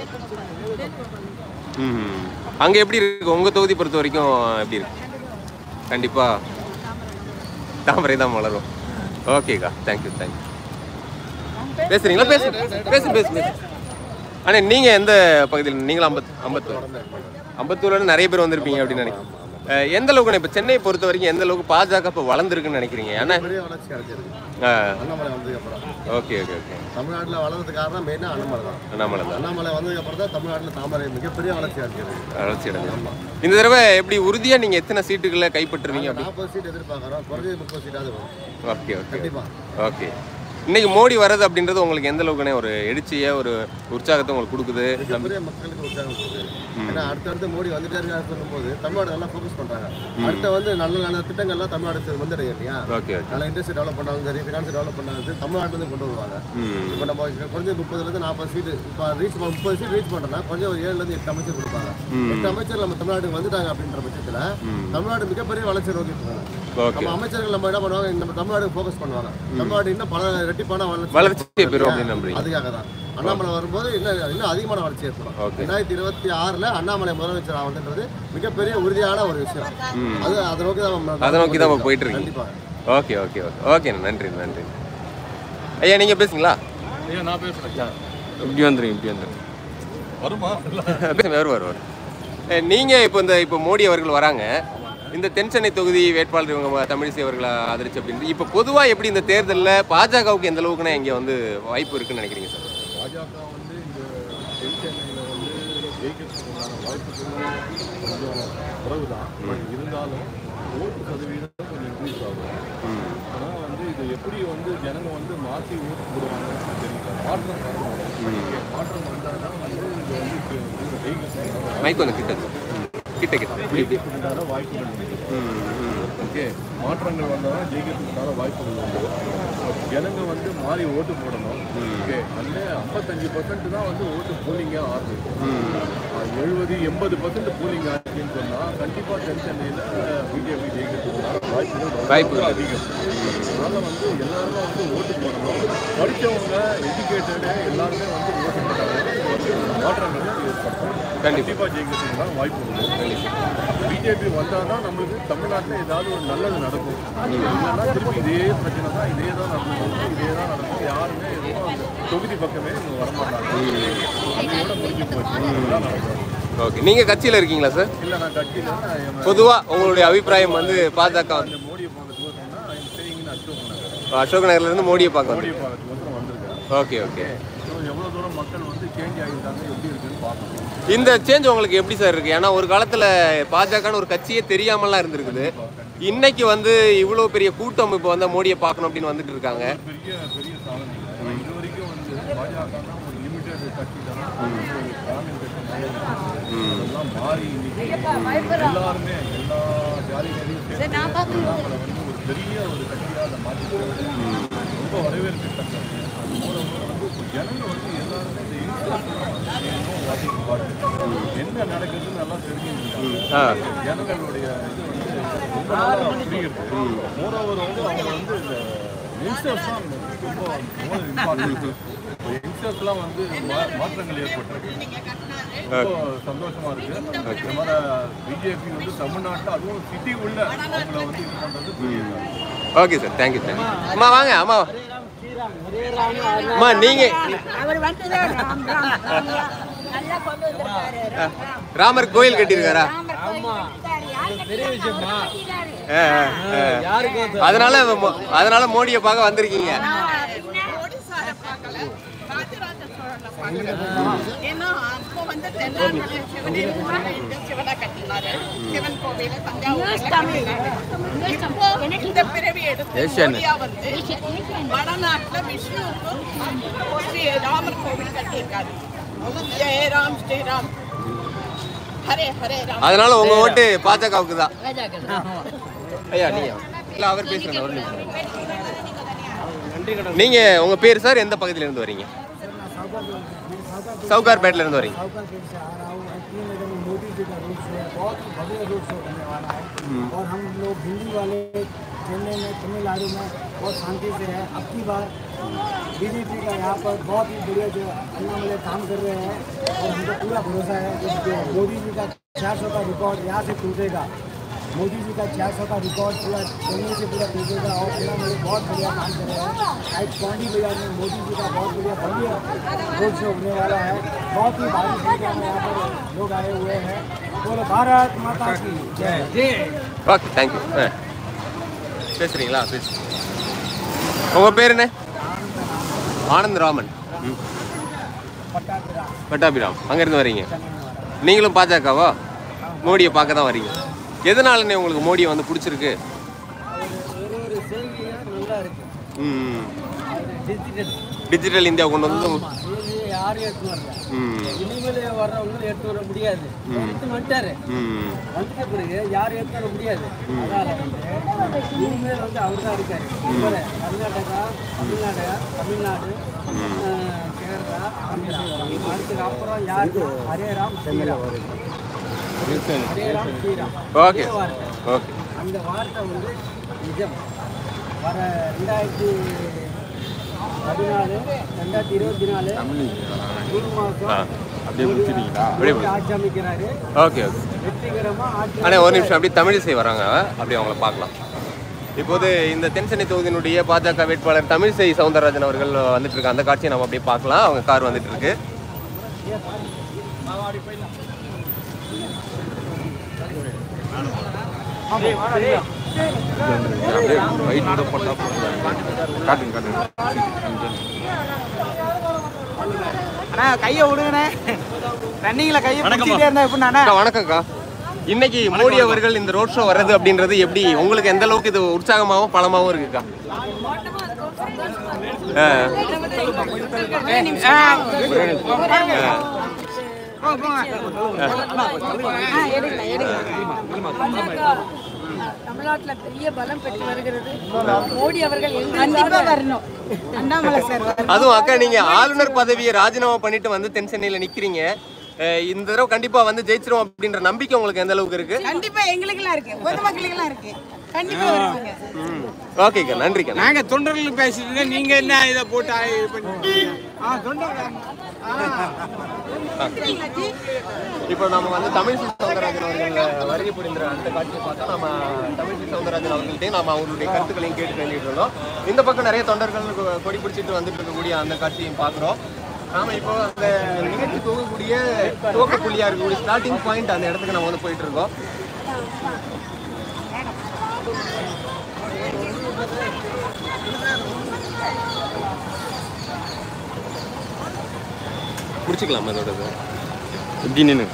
ம் அங்கே எப்படி இருக்கு உங்கள் தொகுதி பொறுத்த வரைக்கும் எப்படி இருக்கு கண்டிப்பாக தாமரை தான் வளரும் ஓகேக்கா தேங்க்யூ தேங்க்யூ பேசுறீங்களா பேசு பேசு பேசு பேசு அண்ணே நீங்கள் எந்த பகுதியில் நீங்களும் அம்பத் அம்பத்தூர் அம்பத்தூர்ல இருந்து நிறைய பேர் வந்திருப்பீங்க அப்படின்னு நினைக்கிறேன் அஹ், எந்த அளவுக்கு இப்போ சென்னையை பொறுத்த வரைக்கும் எந்த அளவுக்கு பாஜக இப்போ வளர்ந்துருக்குன்னு நினைக்கிறீங்க ஏன்னா பெரிய வளர்ச்சி கிடைச்சிருக்கு ஆ அண்ணாமலை வந்ததுக்கு அப்புறம் ஓகே ஓகே ஓகே தமிழ்நாட்டில் வளர்றதுக்கு காரணம் மெயினாக அண்ணாமலை தான் அண்ணாமலை தான் அண்ணாமலை வந்ததுக்கு அப்புறம் தான் தமிழ்நாட்டில் தாமரை மிகப்பெரிய வளர்ச்சி கிடைச்சிருக்கு வளர்ச்சி அடைஞ்சு இந்த தடவை எப்படி உறுதியாக நீங்கள் எத்தனை சீட்டுகளை கைப்பற்றுவீங்க அப்படி நாற்பது சீட் எதிர்பார்க்குறோம் குறைஞ்சது முப்பது சீட்டாவது வரும் ஓகே ஓகே கண்டிப்பா ஓகே இன்னைக்கு மோடி வர்றது அப்படின்றது உங்களுக்கு எந்த அளவுக்குனே ஒரு எழுச்சியை ஒரு உற்சாகத்தை உங்களுக்கு கொடுக்குது மிகப்பெரிய மக்களுக்கு உற்சாகம் கொடுக்குது ஏன்னா அடுத்தடுத்து மோடி வந்துட்டே இருக்காரு சொல்லும்போது தமிழ்நாடு நல்லா ஃபோக்கஸ் பண்றாங்க அடுத்த வந்து நல்ல நல்ல திட்டங்கள்லாம் தமிழ்நாடு வந்துடுங்க இல்லையா ஓகே ஓகே நல்ல இண்டஸ்ட்ரி டெவலப் பண்ணாலும் சரி ஃபினான்ஸ் டெவலப் பண்ணாலும் தமிழ்நாட்டுல இருந்து கொண்டு வருவாங்க ம் இப்போ நம்ம குறைஞ்ச முப்பதுலேருந்து நாற்பது சீட்டு இப்போ ரீச் முப்பது சீட் ரீச் பண்ணுறோம்னா கொஞ்சம் ஒரு ஏழுலேருந்து எட்டு அமைச்சர் கொடுப்பாங்க எட்டு அமைச்சர் நம்ம தமிழ்நாட்டுக்கு வந்துட்டாங்க அப்படின்ற பட்சத்தில் தமிழ்நாடு மிகப்பெரிய வளர்ச்சி நோக்கி போகும் ஓகே நம்ம அமைச்சர்கள் நம்ம என்ன பண்ணுவாங்க நம்ம தமிழ்நாடு ஃபோக்கஸ் பண்ணுவாங்க தமிழ்நாடு இன்னும் பல ரெட்டிப்பான வளர்ச்சி வளர்ச்சியை பெறும் அப்படின்னு நம்புறீங்க அதுக்காக தான் அண்ணாமலை வரும்போது இன்னும் இன்னும் அதிகமான வளர்ச்சி ஏற்படும் Okay. ரெண்டாயிரத்தி இருபத்தி ஆறில் அண்ணாமலை முதலமைச்சர் ஆகுதுன்றது மிகப்பெரிய உறுதியான ஒரு விஷயம் அது அதை நோக்கி தான் நம்ம- அதை நோக்கி தான் நம்ம போயிட்டு இருக்கீங்க கண்டிப்பாக ஓகே ஓகே ஓகே ஓகே நன்றி நன்றி ஐயா நீங்கள் பேசுங்களா ஐயா நான் பேசுகிறேன் இப்படி வந்துருங்க இப்படி வந்துருங்க வருமா பேசுங்க, வரும் வரும் வரும் அஹ், நீங்க இப்போ இந்த இப்போ மோடி அவர்கள் வராங்க இந்த தென்சென்னை தொகுதி வேட்பாளர் இவங்க தமிழிசை அவர்களை ஆதரிச்சு அப்படின்னு இப்போ பொதுவாக எப்படி இந்த தேர்தலில் பாஜகவுக்கு எந்த அளவுக்குன்னா இங்கே வந்து வாய்ப்பு இருக்குன்னு நினைக்கிறீங்க சார் பாஜக வந்து இந்த தென் சென்னையில் வந்து ஜெயிக்கிறதுக்குண்டான வாய்ப்புகள் கொஞ்சம் குறைவு தான் பட் இருந்தாலும் ஓட்டு சதவீதம் கொஞ்சம் இன்க்ரீஸ் ஆகும் ஆனால் வந்து இது எப்படி வந்து ஜனங்க வந்து மாற்றி ஓட்டு போடுவாங்கன்னு தெரியல மாற்றம் வரணும் மாற்றம் வந்தால் தான் வந்து இது வந்து இது வந்து ஜெயிக்கிறதுக்கு மைக் வந்து கிட்ட இருக்கு. கிட்ட கிட்ட ஜெயிக்கிறதுக்குண்டான வாய்ப்புகள் உண்டு ஓகே மாற்றங்கள் வந்தால் ஜெயிக்கிறதுக்குண்டான வாய்ப்புகள் உண்டு ஜனங்க வந்து மாறி ஓட்டு போடணும் ஓகே அதில் ஐம்பத்தஞ்சு பர்சன்ட் தான் வந்து ஓட்டு போலிங்காக ஆகுது எழுபது எண்பது பர்சன்ட் போலிங் ஆச்சுன்னு சொன்னால் கண்டிப்பாக தென் சென்னையில் பிஜேபி ஜெயிக்கிறதுக்குண்டான வாய்ப்புகள் ரொம்ப வாய்ப்புகள் அதிகம் அதனால் வந்து எல்லாருமே வந்து ஓட்டு போடணும் படித்தவங்க எஜுகேட்டடு எல்லாருமே வந்து ஓட்டு போட்டாங்கன்னா இது வந்து மாற்றங்கள் ஏற்படுத்தும் கண்டிப்பா. கண்டிப்பாக ஜெயிக்கிறதுக்குண்டான வாய்ப்பு உண்டு பிஜேபி வந்தால் தான் நம்மளுக்கு தமிழ்நாட்டில் ஏதாவது ஒரு நல்லது நடக்கும் இல்லைன்னா திருப்பி இதே பிரச்சனை தான் இதே தான் நடக்கும் இதே தான் நடக்கும் யாருமே எதுவும் அந்த தொகுதி பக்கமே இவங்க வரமாட்டாங்க அதோட முடிஞ்சு போச்சு இதுதான் நடக்கும் ஓகே நீங்கள் கட்சியில் இருக்கீங்களா சார் இல்லை நான் கட்சியில் பொதுவாக உங்களுடைய அபிப்பிராயம் வந்து பாஜக வந்து அந்த மோடியை பார்க்கறதுக்கு சொன்னால் ஐம் ஸ்டேயிங் அசோக் நகர் அசோக் நகர்லேருந்து மோடியை பார்க்க வந்து மோடியை பார்க்கறதுக்கு வந்திருக்கேன் ஓகே ஓகே ஸோ எவ்வளோ தூரம் மக்கள் வந்து சேஞ்ச் ஆகியிருக்காங்க எப்படி இருக்குன்னு பார்க்கணும் இந்த சேஞ்ச் உங்களுக்கு எப்படி சார் இருக்கு ஏன்னா ஒரு காலத்துல பாஜகன்னு ஒரு கட்சியே தெரியாமலாம் இருந்திருக்குது இன்னைக்கு வந்து இவ்வளோ பெரிய கூட்டம் இப்போ வந்து மோடியை பார்க்கணும் அப்படின்னு வந்துட்டு இருக்காங்க பெரிய பெரிய சாதனை ஏன்னா இது வரைக்கும் வந்து பாஜக ஒரு லிமிடெட் கட்சி தான் ஒரு கிராமின் கட்சி மாதிரி இருந்துச்சு. அதெல்லாம் மாறி இன்னைக்கு எல்லாருமே எல்லா ஜாதிகளையும் சேர்த்து நம்மளை வந்து ஒரு பெரிய ஒரு கட்சியாக அதை மாற்றிக்கிறது ரொம்ப வரவேற்கத்தக்கது அது மூலம் வந்து இப்போ ஜனங்க வந்து எல்லாருமே இந்த இன்ஸ்டாகிராம் வாட்சிங் பார்த்து என்ன நடக்குதுன்னு நல்லா தெரிஞ்சுக்கிட்டாங்க ஆ ஜனங்களுடைய இது வந்து ரொம்ப நாளா புரியுது மோரோவர் வந்து அவங்க வந்து இந்த யங்ஸ்டர்ஸ் தான் ரொம்ப மோர் இம்பார்ட்டன்ட் யங்ஸ்டர்ஸ்லாம் வந்து மா- மாற்றங்கள் ஏற்பட்டிருக்கு ரொம்ப சந்தோஷமா இருக்கு இந்த மாதிரி பிஜேபி வந்து தமிழ்நாட்டில் அதுவும் சிட்டி உள்ள அவங்கள வந்து இது பண்றது பெரிய காரியம். ஓகே சார் தேங்க்யூ தேங்க்யூ அம்மா வாங்க அம்மா அம்மா நீங்க அவர் வந்து நல்லா கொண்டு வந்திருக்காரு ராமர் கோயில் கட்டியிருக்காரா பெரிய விஷயமா ஆ, ஆ, ஆ. அதனால மோ- அதனால மோடியை பார்க்க வந்திருக்கீங்க ஏன்னா அப்போ வந்து தென்னாட்டுல சிவன் இருந்தாரு, இங்க சிவனை கட்டினாரு. சிவன் கோவில தஞ்சாவூர்ல கட்டினாரு. இப்போ இந்த பிறவி எடுத்து மோடியா வந்து வடநாட்டுல விஷ்ணுவுக்கும் ஸ்ரீ ராமர் கோவில் கட்டியிருக்காரு ஜெயராம் ஸ்ரீராம் ஹரே ஹரே ராம் அதனால உங்க ஓட்டு பாஜகவுக்கு தான் ஐயா நீங்க இல்ல அவர் பேசுறேன் ஒரு நிமிஷம் நீங்க உங்க பேர் சார் எந்த பகுதியில இருந்து வரீங்க சவுகார்பேட்ல இருந்து வரீங்க साउकालपेट से आ रहा हूँ एक्चुअली मेरे में मोदी जी का रोड शो है बहुत ही बढ़िया रोड शो होने वाला है और हम लोग हिंदी वाले चेन्नई में तमिलनाडु में बहुत शांति से है अब की बार बीजेपी का यहाँ पर बहुत ही बढ़िया जो अन्नामले काम कर रहे हैं और हमको पूरा भरोसा है कि जो मोदी जी का चार सौ का रिकॉर्ड यहाँ से टूटेगा मोदी जी का चार सौ का रिकॉर्ड पूरा चलने से पूरा टूटेगा और पूरा मुझे बहुत बढ़िया काम कर रहे हैं आज पौंडी बाजार में मोदी जी का बहुत बढ़िया बढ़िया रोड शो होने वाला है बहुत ही भारी संख्या में यहाँ पर लोग आए हुए हैं बोलो भारत माता की जय ஓகே தேங்க்யூ ஆ பேசுகிறீங்களா பேசு உங்கள் பேர் என்ன ஆனந்தராமன் ம் பட்டாபிராம் அங்கேருந்து வரீங்க நீங்களும் பாஜகவா மோடியை பார்க்க தான் வரீங்க எதனாலண்ணே உங்களுக்கு மோடியை வந்து பிடிச்சிருக்கு ஒரு ஒரு செய்தியாக நல்லா இருக்கு ம் டிஜிட்டல் டிஜிட்டல் இந்தியா கொண்டு வந்து செய்தியை யாரும் எடுத்து வரல ம் இனிமேல் வர்றவங்களும் எடுத்து வர முடியாது எடுத்து வந்துட்டாரு ம் வந்துட்ட பிறகு யாரும் எடுத்து வர முடியாது அதனால வந்து இனிமேல் வந்து அவர் தான் இருக்காரு இவரு கர்நாடகா தமிழ்நாடு தமிழ்நாடு அஹ், கேரளா ஆந்திரா அடுத்தது அப்புறம் யார் ஹரே ராம் ஸ்ரீராம் ஹரே ராம் ஸ்ரீராம் ஓகே இதே வார்த்தை ஓகே அந்த வார்த்தை வந்து நிஜம் வர ரெண்டாயிரத்தி பதினாலு ரெண்டாயிரத்தி இருபத்தி நாலு ஜூன் மாதம் அப்படியே முடிச்சிட்டீங்களா அப்படியே மோடி ஆட்சி அமைக்கிறாரு ஓகே ஓகே வெற்றிகரமா ஆட்சி அண்ணே ஒரு நிமிஷம் அப்படியே தமிழிசை வராங்க அப்படியே அவங்கள பார்க்கலாம் இப்போது இந்த தென்சென்னை தொகுதியினுடைய பாஜக வேட்பாளர் தமிழிசை சவுந்தரராஜன் அவர்கள் வந்துட்டு இருக்க அந்த காட்சியை நம்ம அப்படியே பார்க்கலாம் அவங்க கார் வந்துட்டு இருக்கு அண்ணா கையை விடுங்கண்ணே ரன்னிங்ல கையை பிடிச்சிட்டே இருந்தா எப்படி அண்ணா அக்கா, வணக்கம்க்கா இன்னைக்கு மோடி அவர்கள் இந்த ரோட் ஷோ வர்றது அப்படின்றது எப்படி உங்களுக்கு எந்த அளவுக்கு இது உற்சாகமாகவும் பலமாகவும் இருக்குக்கா ஆ. தமிழ்நாட்டுல பெரிய பலம் பெற்று வருகிறது மோடி அவர்கள் கண்டிப்பா வரணும் அண்ணாமலை சார் அதுவும் அக்கா நீங்க ஆளுநர் பதவியை ராஜினாமா பண்ணிட்டு வந்து தென் சென்னையில நிக்கிறீங்க அஹ் இந்த தடவை கண்டிப்பா வந்து ஜெயிச்சிரும் அப்படின்ற நம்பிக்கை உங்களுக்கு எந்த அளவுக்கு இருக்கு கண்டிப்பா எங்களுக்கெல்லாம் இருக்கு பொதுமக்களுக்கெல்லாம் இருக்கு கண்டிப்பா வருவாங்க ஓகேக்கா நன்றிக்கா நாங்க தொண்டர்கள் பேசிட்டு நீங்க என்ன இதை போட்டு இது பண்ணி ஆ தொண்டர்கள் இப்போ நம்ம வந்து தமிழிசை சவுந்தரராஜன் அவர்கள் வருகை புரிந்த அந்த காட்சியை பார்த்தா நம்ம தமிழிசை சவுந்தரராஜன் அவர்கள்ட்டையும் நம்ம அவங்களுடைய கருத்துக்களையும் கேட்டு வேண்டிட்டு இருந்தோம் இந்த பக்கம் நிறைய தொண்டர்கள் கொ- கொடி பிடிச்சிட்டு வந்துட்டு இருக்கக்கூடிய அந்த காட்சியும் பார்க்குறோம் நாம இப்போ அந்த நிகழ்ச்சி துவங்கக்கூடிய துவக்க புள்ளியா இருக்கக்கூடிய ஸ்டார்டிங் பாயிண்ட் அந்த இடத்துக்கு நம்ம வந்து போயிட்டு இருக்கோம் முடிச்சுக்கலாம் அதோட இது. இப்படி நின்று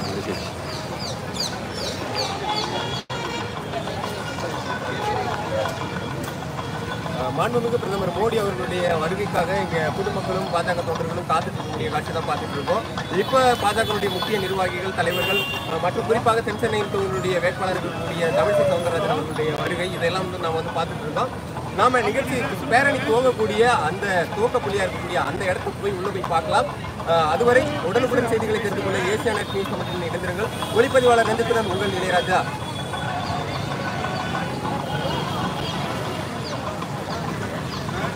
மாண்புமிகு பிரதமர் மோடி அவர்களுடைய வருகைக்காக இங்கே பொதுமக்களும் பாஜக தொண்டர்களும் காத்துட்டு இருக்கக்கூடிய காட்சி தான் பார்த்துட்டு இருக்கோம் இப்போ பாஜகவுடைய முக்கிய நிர்வாகிகள் தலைவர்கள் அஹ், மற்றும் குறிப்பாக தென்சென்னை தொகுதியுடைய வேட்பாளர்கள் கூடிய தமிழிசை சவுந்தரராஜன் அவர்களுடைய வருகை இதெல்லாம் வந்து நாம் வந்து பார்த்துட்டு இருக்கோம் நாம நிகழ்ச்சி பேரணி துவங்கக்கூடிய அந்த துவக்க புள்ளியா இருக்கக்கூடிய அந்த இடத்துக்கு போய் உள்ள போய் பார்க்கலாம் அஹ், அதுவரை உடனுக்குடன் செய்திகளை தெரிந்து கொள்ள ஏசியா நியூஸ் மற்றும் இணைந்திருங்கள் ஒளிப்பதிவாளர் நந்தித்துடன் உங்கள் இளையராஜா